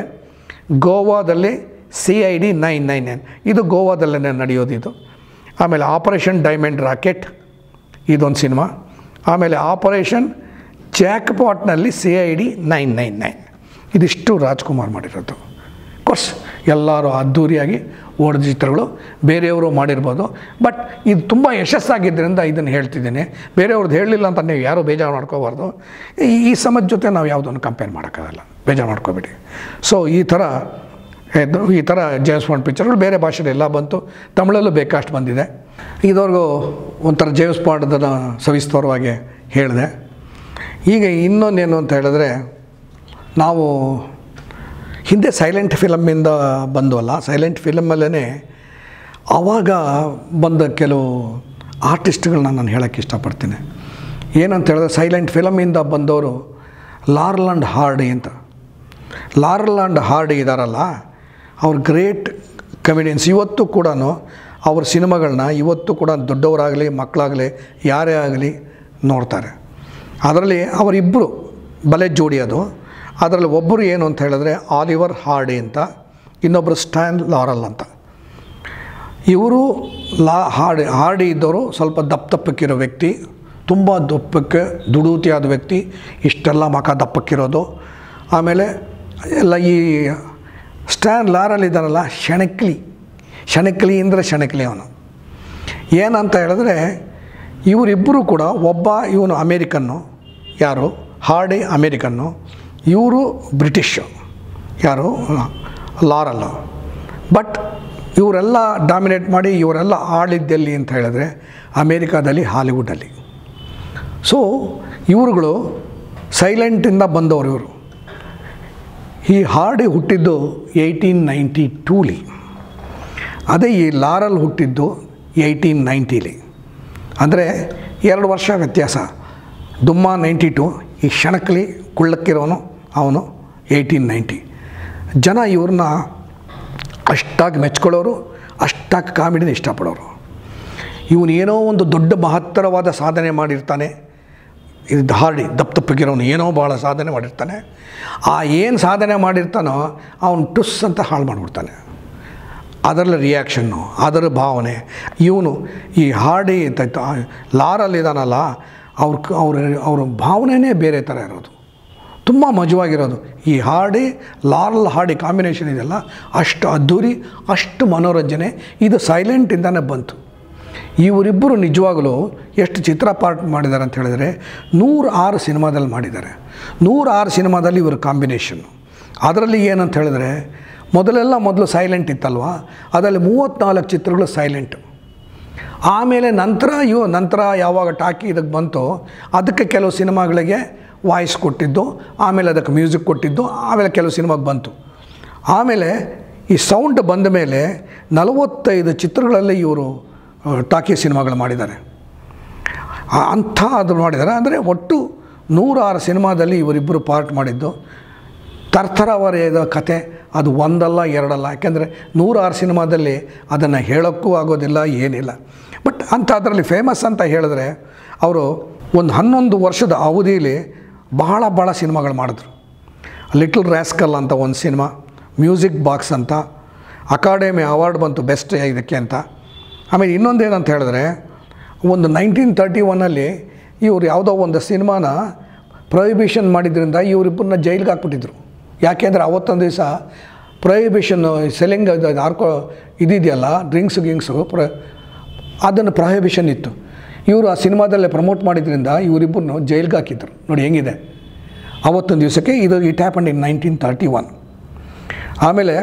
ಗೋವಾದಲ್ಲಿ C I D nine nine nine ಇದು ಗೋವಾದಲ್ಲೇ ನಡೆಯೋದು ಇದು ಆಮೇಲೆ ಆಪರೇಷನ್ ಡೈಮಂಡ್ ರಾಕೆಟ್ ಇದೊಂದು ಸಿನಿಮಾ ಆಮೇಲೆ ಆಪರೇಷನ್ ಜಾಕ್ಪಾಟ್ನಲ್ಲಿ C I D nine nine nine ಇದಿಷ್ಟು ರಾಜ್ಕುಮಾರ್ ಮಾಡಿರೋದು ಕೋರ್ಸ್ ಎಲ್ಲರೂ ಅದ್ಧೂರಿಯಾಗಿ ಓಡಿದ ಚಿತ್ರಗಳು ಬೇರೆಯವರು ಮಾಡಿರ್ಬೋದು ಬಟ್ ಇದು ತುಂಬ ಯಶಸ್ಸಾಗಿದ್ದರಿಂದ ಇದನ್ನು ಹೇಳ್ತಿದ್ದೀನಿ ಬೇರೆಯವ್ರದ್ದು ಹೇಳಲಿಲ್ಲ ಅಂತ ನೀವು ಯಾರೂ ಬೇಜಾರು ಮಾಡ್ಕೋಬಾರ್ದು ಈ ಈ ಸಮದ ಜೊತೆ ನಾವು ಯಾವುದನ್ನು ಕಂಪೇರ್ ಮಾಡೋಕ್ಕಾಗಲ್ಲ ಬೇಜಾರು ಮಾಡ್ಕೋಬೇಡಿ ಸೊ ಈ ಥರ ಇದು ಈ ಥರ ಜೇಮ್ಸ್ ಬಾಂಡ್ ಪಿಕ್ಚರ್ಗಳು ಬೇರೆ ಭಾಷೆಯಲ್ಲಿ ಎಲ್ಲ ಬಂತು ತಮಿಳಲ್ಲೂ ಬೇಕಷ್ಟು ಬಂದಿದೆ ಇದುವರೆಗೂ ಒಂಥರ ಜೇಮ್ಸ್ ಬಾಂಡ್ದನ್ನು ಸವಿಸ್ತರವಾಗಿ ಹೇಳಿದೆ ಈಗ ಇನ್ನೊಂದೇನು ಅಂತ ಹೇಳಿದ್ರೆ ನಾವು ಹಿಂದೆ ಸೈಲೆಂಟ್ ಫಿಲಮ್ಮಿಂದ ಬಂದವಲ್ಲ ಸೈಲೆಂಟ್ ಫಿಲಮಲ್ಲೇ ಆವಾಗ ಬಂದ ಕೆಲವು ಆರ್ಟಿಸ್ಟ್ಗಳನ್ನ ನಾನು ಹೇಳೋಕ್ಕೆ ಇಷ್ಟಪಡ್ತೀನಿ ಏನಂತ ಹೇಳಿದ್ರೆ ಸೈಲೆಂಟ್ ಫಿಲಮಿಂದ ಬಂದವರು ಲಾರ್ಲಾಂಡ್ ಹಾರ್ಡಿ ಅಂತ ಲಾರ್ಲಾಂಡ್ ಹಾರ್ಡಿ ಇದ್ದಾರಲ್ಲ ಅವ್ರು ಗ್ರೇಟ್ ಕಮಿಡಿಯನ್ಸ್ ಇವತ್ತು ಕೂಡ ಅವ್ರ ಸಿನಿಮಾಗಳನ್ನ ಇವತ್ತು ಕೂಡ ದೊಡ್ಡವರಾಗಲಿ ಮಕ್ಕಳಾಗಲಿ ಯಾರೇ ಆಗಲಿ ನೋಡ್ತಾರೆ ಅದರಲ್ಲಿ ಅವರಿಬ್ಬರು ಬಲೆ ಜೋಡಿ ಅದು ಅದರಲ್ಲಿ ಒಬ್ಬರು ಏನು ಅಂತ ಹೇಳಿದ್ರೆ ಆಲಿವರ್ ಹಾರ್ಡಿ ಅಂತ ಇನ್ನೊಬ್ಬರು ಸ್ಟ್ಯಾನ್ ಲಾರಲ್ ಅಂತ ಇವರು ಲಾ ಹಾಡಿ ಹಾಡಿ ಇದ್ದವರು ಸ್ವಲ್ಪ ದಪ್ಪ ದಪ್ಪಕ್ಕಿರೋ ವ್ಯಕ್ತಿ ತುಂಬ ದಪ್ಪಕ್ಕೆ ದುಡೂತಿಯಾದ ವ್ಯಕ್ತಿ ಇಷ್ಟೆಲ್ಲ ಮಖ ದಪ್ಪಕ್ಕಿರೋದು ಆಮೇಲೆ ಎಲ್ಲ ಈ ಸ್ಟ್ಯಾನ್ ಲಾರಲ್ಲಿ ಇದ್ದಾನಲ್ಲ ಶಣಕ್ಲಿ ಶಣಕ್ಲಿ ಅಂದರೆ ಶಣಕ್ಲಿ ಅವನು ಏನಂತ ಹೇಳಿದ್ರೆ ಇವರಿಬ್ಬರು ಕೂಡ ಒಬ್ಬ ಇವನು ಅಮೇರಿಕನ್ನು ಯಾರು ಹಾರ್ಡಿ ಅಮೇರಿಕನ್ನು ಇವರು ಬ್ರಿಟಿಷು ಯಾರು ಲಾರಲ್ಲ ಬಟ್ ಇವರೆಲ್ಲ ಡಾಮಿನೇಟ್ ಮಾಡಿ ಇವರೆಲ್ಲ ಆಳಿದ್ದೆಲ್ಲಿ ಅಂತ ಹೇಳಿದ್ರೆ ಅಮೇರಿಕಾದಲ್ಲಿ ಹಾಲಿವುಡ್ಡಲ್ಲಿ ಸೊ ಇವರುಗಳು ಸೈಲೆಂಟಿಂದ ಬಂದವರು ಇವರು ಈ ಹಾರ್ಡಿ ಹುಟ್ಟಿದ್ದು ಏಯ್ಟೀನ್ ನೈಂಟಿ ಟೂಲಿ ಅದೇ ಈ ಲಾರಲ್ ಹುಟ್ಟಿದ್ದು ಏಯ್ಟೀನ್ ನೈಂಟಿಲಿ ಅಂದರೆ ಎರಡು ವರ್ಷ ವ್ಯತ್ಯಾಸ ದುಮ್ಮ ನೈಂಟಿ ಟು ಈ ಕ್ಷಣಕ್ಕಲಿ ಕುಳ್ಳಕ್ಕಿರೋನು ಅವನು ಏಯ್ಟೀನ್ ನೈಂಟಿ ಜನ ಇವ್ರನ್ನ ಅಷ್ಟಾಗಿ ಮೆಚ್ಕೊಳ್ಳೋರು ಅಷ್ಟಾಗಿ ಕಾಮಿಡಿನ ಇಷ್ಟಪಡೋರು ಇವನು ಏನೋ ಒಂದು ದೊಡ್ಡ ಮಹತ್ತರವಾದ ಸಾಧನೆ ಮಾಡಿರ್ತಾನೆ ಇದು ಹಾರ್ಡಿ ದಪ್ಪ ದಪ್ಪಗಿರೋನು ಏನೋ ಭಾಳ ಸಾಧನೆ ಮಾಡಿರ್ತಾನೆ ಆ ಏನು ಸಾಧನೆ ಮಾಡಿರ್ತಾನೋ ಅವನು ಟುಸ್ ಅಂತ ಹಾಳು ಮಾಡಿಬಿಡ್ತಾನೆ ಅದರಲ್ಲಿ ರಿಯಾಕ್ಷನ್ನು ಅದರ ಭಾವನೆ ಇವನು ಈ ಹಾಡಿ ಅಂತ ಲಾರಲ್ಲಿ ಇದಾನಲ್ಲ ಅವ್ರ ಅವ್ರ ಅವ್ರ ಭಾವನೆನೇ ಬೇರೆ ಥರ ಇರೋದು ತುಂಬ ಮಜವಾಗಿರೋದು ಈ ಹಾಡಿ ಲಾಲ್ ಹಾಡಿ ಕಾಂಬಿನೇಷನ್ ಇದೆಯಲ್ಲ ಅಷ್ಟು ಅದ್ಧೂರಿ ಅಷ್ಟು ಮನೋರಂಜನೆ ಇದು ಸೈಲೆಂಟಿಂದನೇ ಬಂತು ಇವರಿಬ್ಬರು ನಿಜವಾಗಲೂ ಎಷ್ಟು ಚಿತ್ರ ಪಾರ್ಟ್ ಮಾಡಿದ್ದಾರೆ ಅಂತ ಹೇಳಿದರೆ ನೂರ ಆರು ಸಿನಿಮಾದಲ್ಲಿ ಮಾಡಿದ್ದಾರೆ ನೂರ ಆರು ಸಿನಿಮಾದಲ್ಲಿ ಇವರು ಕಾಂಬಿನೇಷನ್ನು ಅದರಲ್ಲಿ ಏನಂತ ಹೇಳಿದ್ರೆ ಮೊದಲೆಲ್ಲ ಮೊದಲು ಸೈಲೆಂಟ್ ಇತ್ತಲ್ವ ಅದರಲ್ಲಿ ಮೂವತ್ತ್ನಾಲ್ಕು ಚಿತ್ರಗಳು ಸೈಲೆಂಟು ಆಮೇಲೆ ನಂತರ ಇವು ನಂತರ ಯಾವಾಗ ಟಾಕಿ ಇದಕ್ಕೆ ಬಂತೋ ಅದಕ್ಕೆ ಕೆಲವು ಸಿನಿಮಾಗಳಿಗೆ ವಾಯ್ಸ್ ಕೊಟ್ಟಿದ್ದು ಆಮೇಲೆ ಅದಕ್ಕೆ ಮ್ಯೂಸಿಕ್ ಕೊಟ್ಟಿದ್ದು ಆಮೇಲೆ ಕೆಲವು ಸಿನಿಮಾಗೆ ಬಂತು ಆಮೇಲೆ ಈ ಸೌಂಡ್ ಬಂದ ಮೇಲೆ ನಲವತ್ತೈದು ಚಿತ್ರಗಳಲ್ಲಿ ಇವರು ಟಾಕಿ ಸಿನಿಮಾಗಳು ಮಾಡಿದ್ದಾರೆ ಆ- ಅಂಥ ಅದು ಮಾಡಿದ್ದಾರೆ ಅಂದರೆ ಒಟ್ಟು ನೂರಾರು ಸಿನಿಮಾದಲ್ಲಿ ಇವರಿಬ್ಬರು ಪಾರ್ಟ್ ಮಾಡಿದ್ದು ತರ್ತರವರೆಯದ ಕತೆ ಅದು ಒಂದಲ್ಲ ಎರಡಲ್ಲ ಯಾಕೆಂದರೆ ನೂರಾರು ಸಿನಿಮಾದಲ್ಲಿ ಅದನ್ನು ಹೇಳೋಕ್ಕೂ ಆಗೋದಿಲ್ಲ ಏನಿಲ್ಲ ಬಟ್ ಅಂಥ ಅದರಲ್ಲಿ ಫೇಮಸ್ ಅಂತ ಹೇಳಿದ್ರೆ ಅವರು ಒಂದು ಹನ್ನೊಂದು ವರ್ಷದ ಅವಧಿಯಲ್ಲಿ ಬಹಳ ಭಾಳ ಸಿನಿಮಾಗಳು ಮಾಡಿದ್ರು ಲಿಟಲ್ ರ್ಯಾಸ್ಕಲ್ ಅಂತ ಒಂದು ಸಿನಿಮಾ ಮ್ಯೂಸಿಕ್ ಬಾಕ್ಸ್ ಅಂತ ಅಕಾಡೆಮಿ ಅವಾರ್ಡ್ ಬಂತು ಬೆಸ್ಟ್ ಇದಕ್ಕೆ ಅಂತ ಆಮೇಲೆ ಇನ್ನೊಂದೇನಂತ ಹೇಳಿದ್ರೆ ಒಂದು ನೈನ್ಟೀನ್ ತರ್ಟಿ ಒನ್ನಲ್ಲಿ ಇವರು ಯಾವುದೋ ಒಂದು ಸಿನಿಮಾನ ಪ್ರೊಹಿಬಿಷನ್ ಮಾಡಿದ್ರಿಂದ ಇವರಿಬ್ಬರನ್ನ ಜೈಲಿಗೆ ಹಾಕ್ಬಿಟ್ಟಿದ್ರು ಯಾಕೆಂದರೆ ಅವತ್ತೊಂದು ದಿವಸ ಪ್ರೊಹಿಬಿಷನ್ ಸೆಲ್ಲಿಂಗ್ ಆರ್ಕೋ ಇದಿದೆಯಲ್ಲ ಡ್ರಿಂಕ್ಸ್ ಗಿಂಕ್ಸು ಪ್ರ ಅದನ್ನು ಪ್ರೊಹಿಬಿಷನ್ ಇತ್ತು ಇವರು ಆ ಸಿನಿಮಾದಲ್ಲೇ ಪ್ರಮೋಟ್ ಮಾಡಿದ್ರಿಂದ ಇವರಿಬ್ಬರನ್ನು ಜೈಲಿಗೆ ಹಾಕಿದ್ರು ನೋಡಿ ಹೆಂಗಿದೆ ಅವತ್ತೊಂದು ದಿವಸಕ್ಕೆ ಇದು it happened in nineteen thirty one ಆಮೇಲೆ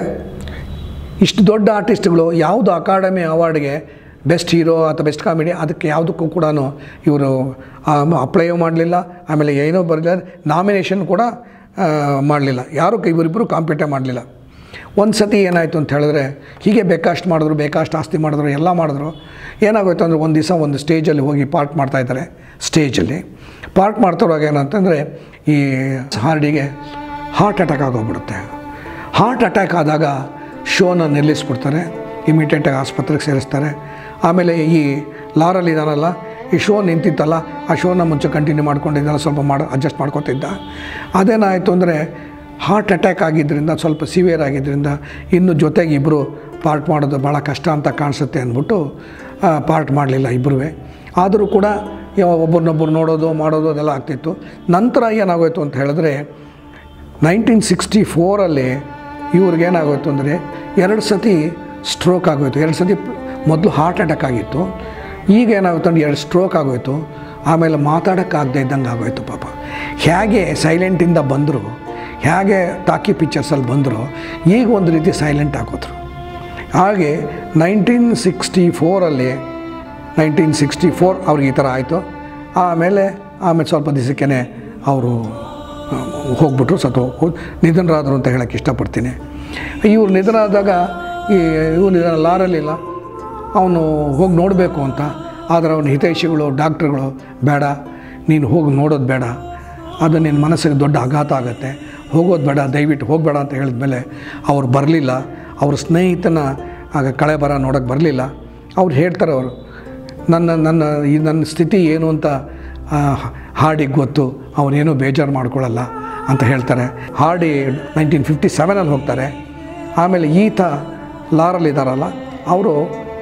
ಇಷ್ಟು ದೊಡ್ಡ ಆರ್ಟಿಸ್ಟ್ಗಳು ಯಾವುದು ಅಕಾಡೆಮಿ ಅವಾರ್ಡ್ಗೆ ಬೆಸ್ಟ್ ಹೀರೋ ಅಥವಾ ಬೆಸ್ಟ್ ಕಾಮಿಡಿ ಅದಕ್ಕೆ ಯಾವುದಕ್ಕೂ ಕೂಡ ಇವರು ಅಪ್ಲೈಯೂ ಮಾಡಲಿಲ್ಲ ಆಮೇಲೆ ಏನೂ ಬರಲಿಲ್ಲ ನಾಮಿನೇಷನ್ ಕೂಡ ಮಾಡಲಿಲ್ಲ ಯಾರು ಇವರಿಬ್ಬರು ಕಾಂಪೀಟೇ ಮಾಡಲಿಲ್ಲ ಒಂದು ಸತಿ ಏನಾಯಿತು ಅಂತ ಹೇಳಿದ್ರೆ ಹೀಗೆ ಬೇಕಷ್ಟು ಮಾಡಿದ್ರು ಬೇಕಷ್ಟು ಆಸ್ತಿ ಮಾಡಿದ್ರು ಎಲ್ಲ ಮಾಡಿದ್ರು ಏನಾಗೋಯ್ತು ಅಂದರೆ ಒಂದು ದಿವಸ ಒಂದು ಸ್ಟೇಜಲ್ಲಿ ಹೋಗಿ ಪಾರ್ಟ್ ಮಾಡ್ತಾಯಿದ್ದಾರೆ ಸ್ಟೇಜಲ್ಲಿ ಪಾರ್ಟ್ ಮಾಡ್ತಿರುವಾಗ ಏನಂತಂದರೆ ಈ ಹಾರ್ಡಿಗೆ ಹಾರ್ಟ್ ಅಟ್ಯಾಕ್ ಆಗೋಗ್ಬಿಡುತ್ತೆ ಹಾರ್ಟ್ ಅಟ್ಯಾಕ್ ಆದಾಗ ಶೋನ ನಿಲ್ಲಿಸ್ಬಿಡ್ತಾರೆ ಇಮಿಡಿಯೇಟಾಗಿ ಆಸ್ಪತ್ರೆಗೆ ಸೇರಿಸ್ತಾರೆ ಆಮೇಲೆ ಈ ಲಾರಲ್ಲಿ ಇದಾನಲ್ಲ ಈ ಶೋ ನಿಂತಿತ್ತಲ್ಲ ಆ ಶೋನ ಮುಂಚೆ ಕಂಟಿನ್ಯೂ ಮಾಡ್ಕೊಂಡಿದ್ದಲ್ಲ ಸ್ವಲ್ಪ ಮಾಡಿ ಅಡ್ಜಸ್ಟ್ ಮಾಡ್ಕೊತಿದ್ದ ಅದೇನಾಯಿತು ಅಂದರೆ ಹಾರ್ಟ್ ಅಟ್ಯಾಕ್ ಆಗಿದ್ದರಿಂದ ಸ್ವಲ್ಪ ಸಿವಿಯರ್ ಆಗಿದ್ದರಿಂದ ಇನ್ನು ಜೊತೆಗೆ ಇಬ್ಬರು ಪಾರ್ಟ್ ಮಾಡೋದು ಭಾಳ ಕಷ್ಟ ಅಂತ ಕಾಣಿಸುತ್ತೆ ಅಂದ್ಬಿಟ್ಟು ಪಾರ್ಟ್ ಮಾಡಲಿಲ್ಲ ಇಬ್ಬರೂ ಆದರೂ ಕೂಡ ಯಾವ ಒಬ್ಬರನ್ನೊಬ್ಬರು ನೋಡೋದು ಮಾಡೋದು ಅದೆಲ್ಲ ಆಗ್ತಿತ್ತು ನಂತರ ಏನಾಗೋಯ್ತು ಅಂತ ಹೇಳಿದ್ರೆ ನೈನ್ಟೀನ್ ಸಿಕ್ಸ್ಟಿ ಫೋರಲ್ಲಿ ಇವ್ರಿಗೇನಾಗೋಯ್ತು ಅಂದರೆ ಎರಡು ಸತಿ ಸ್ಟ್ರೋಕ್ ಆಗೋಯ್ತು ಎರಡು ಸತಿ ಮೊದಲು ಹಾರ್ಟ್ ಅಟ್ಯಾಕ್ ಆಗಿತ್ತು ಈಗ ಏನಾಗುತ್ತೆ ಅಂದ್ರೆ ಎರಡು ಸ್ಟ್ರೋಕ್ ಆಗೋಯ್ತು ಆಮೇಲೆ ಮಾತಾಡೋಕ್ಕಾಗದೇ ಇದ್ದಂಗೆ ಆಗೋಯ್ತು ಪಾಪ ಹೇಗೆ ಸೈಲೆಂಟಿಂದ ಬಂದರು ಹೇಗೆ ಟಾಕಿ ಪಿಕ್ಚರ್ಸಲ್ಲಿ ಬಂದರು ಈಗ ಒಂದು ರೀತಿ ಸೈಲೆಂಟ್ ಆಗೋದ್ರು ಹಾಗೆ ನೈನ್ಟೀನ್ ಸಿಕ್ಸ್ಟಿ ಫೋರಲ್ಲಿ ನೈನ್ಟೀನ್ ಸಿಕ್ಸ್ಟಿ ಫೋರ್ ಅವ್ರಿಗೆ ಈ ಥರ ಆಯಿತು ಆಮೇಲೆ ಆಮೇಲೆ ಸ್ವಲ್ಪ ದಿವಸಕ್ಕೇ ಅವರು ಹೋಗ್ಬಿಟ್ರು ಸತ್ತು ಹೋಗಿ ನಿಧನರಾದರು ಅಂತ ಹೇಳೋಕ್ಕೆ ಇಷ್ಟಪಡ್ತೀನಿ ಇವ್ರು ನಿಧನ ಆದಾಗ ಈ ಇವ್ರು ನಿಧನ ಲಾರಲ್ಲಿಲ್ಲ ಅವನು ಹೋಗಿ ನೋಡಬೇಕು ಅಂತ ಆದರೆ ಅವನ ಹಿತೈಷಿಗಳು ಡಾಕ್ಟ್ರುಗಳು ಬೇಡ ನೀನು ಹೋಗಿ ನೋಡೋದು ಬೇಡ ಅದು ನಿನ್ನ ಮನಸ್ಸಿಗೆ ದೊಡ್ಡ ಆಘಾತ ಆಗುತ್ತೆ ಹೋಗೋದು ಬೇಡ ದಯವಿಟ್ಟು ಹೋಗಬೇಡ ಅಂತ ಹೇಳಿದ್ಮೇಲೆ ಅವ್ರು ಬರಲಿಲ್ಲ ಅವ್ರ ಸ್ನೇಹಿತನ ಆಗ ಕಳೆ ಬರ ನೋಡೋಕ್ಕೆ ಬರಲಿಲ್ಲ ಅವ್ರು ಹೇಳ್ತಾರೆ ಅವರು ನನ್ನ ನನ್ನ ಈ ನನ್ನ ಸ್ಥಿತಿ ಏನು ಅಂತ ಆ, ಹಾಡಿಗೆ ಗೊತ್ತು ಅವನೇನು ಬೇಜಾರು ಮಾಡ್ಕೊಳ್ಳಲ್ಲ ಅಂತ ಹೇಳ್ತಾರೆ ಹಾಡಿ ನೈನ್ಟೀನ್ ಫಿಫ್ಟಿ ಸೆವೆನಲ್ಲಿ ಹೋಗ್ತಾರೆ ಆಮೇಲೆ ಈತ ಲಾರಲ್ಲಿದ್ದಾರಲ್ಲ ಅವರು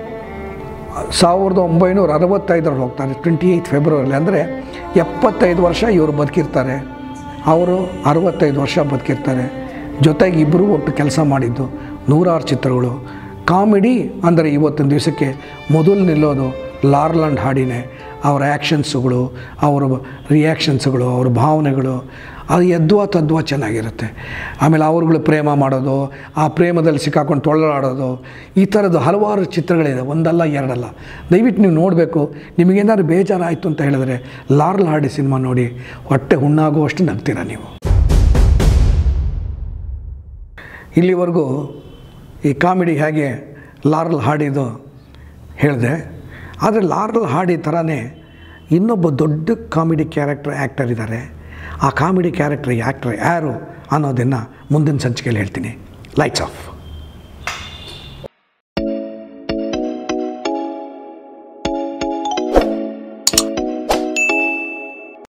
ಸಾವಿರದ ಒಂಬೈನೂರ ಅರವತ್ತೈದರಲ್ಲಿ ಹೋಗ್ತಾರೆ ಟ್ವೆಂಟಿ ಏಯ್ತ್ ಫೆಬ್ರವರಿಲಿ ಅಂದರೆ ಎಪ್ಪತ್ತೈದು ವರ್ಷ ಇವರು ಬದುಕಿರ್ತಾರೆ ಅವರು ಅರವತ್ತೈದು ವರ್ಷ ಬದುಕಿರ್ತಾರೆ ಜೊತೆಗೆ ಇಬ್ಬರು ಒಟ್ಟು ಕೆಲಸ ಮಾಡಿದ್ದು ನೂರಾರು ಚಿತ್ರಗಳು ಕಾಮಿಡಿ ಅಂದರೆ ಇವತ್ತಿನ ದಿವಸಕ್ಕೆ ಮೊದಲು ನಿಲ್ಲೋದು ಲಾರ್ಲಾಂಡ್ ಹಾಡಿನೇ ಅವರ ಆ್ಯಕ್ಷನ್ಸುಗಳು ಅವರ ರಿಯಾಕ್ಷನ್ಸ್ಗಳು ಅವ್ರ ಭಾವನೆಗಳು ಅದು ಎದ್ವಾ ತದ್ವಾ ಚೆನ್ನಾಗಿರುತ್ತೆ ಆಮೇಲೆ ಅವ್ರುಗಳು ಪ್ರೇಮ ಮಾಡೋದು ಆ ಪ್ರೇಮದಲ್ಲಿ ಸಿಕ್ಕಾಕೊಂಡು ತೊಳ್ಳಾಡೋದು ಈ ಥರದ್ದು ಹಲವಾರು ಚಿತ್ರಗಳಿದೆ ಒಂದಲ್ಲ ಎರಡಲ್ಲ ದಯವಿಟ್ಟು ನೀವು ನೋಡಬೇಕು ನಿಮಗೇನಾದ್ರು ಬೇಜಾರಾಯಿತು ಅಂತ ಹೇಳಿದ್ರೆ ಲಾರ್ಲ್ ಹಾಡಿ ಸಿನಿಮಾ ನೋಡಿ ಹೊಟ್ಟೆ ಹುಣ್ಣಾಗುವಷ್ಟು ನಗ್ತೀರ ನೀವು ಇಲ್ಲಿವರೆಗೂ ಈ ಕಾಮಿಡಿ ಹೇಗೆ ಲಾರ್ಲ್ ಹಾಡಿದು ಹೇಳಿದೆ ಆದರೆ ಲಾರ್ಲ್ ಹಾಡಿ ಥರನೇ ಇನ್ನೊಬ್ಬ ದೊಡ್ಡ ಕಾಮಿಡಿ ಕ್ಯಾರೆಕ್ಟರ್ ಆ್ಯಕ್ಟರ್ ಇದ್ದಾರೆ ಆ ಕಾಮಿಡಿ ಕ್ಯಾರೆಕ್ಟರ್ ಆ್ಯಕ್ಟರ್ ಯಾರು ಅನ್ನೋದನ್ನು ಮುಂದಿನ ಸಂಚಿಕೆಯಲ್ಲಿ ಹೇಳ್ತೀನಿ ಲೈಟ್ಸ್ ಆಫ್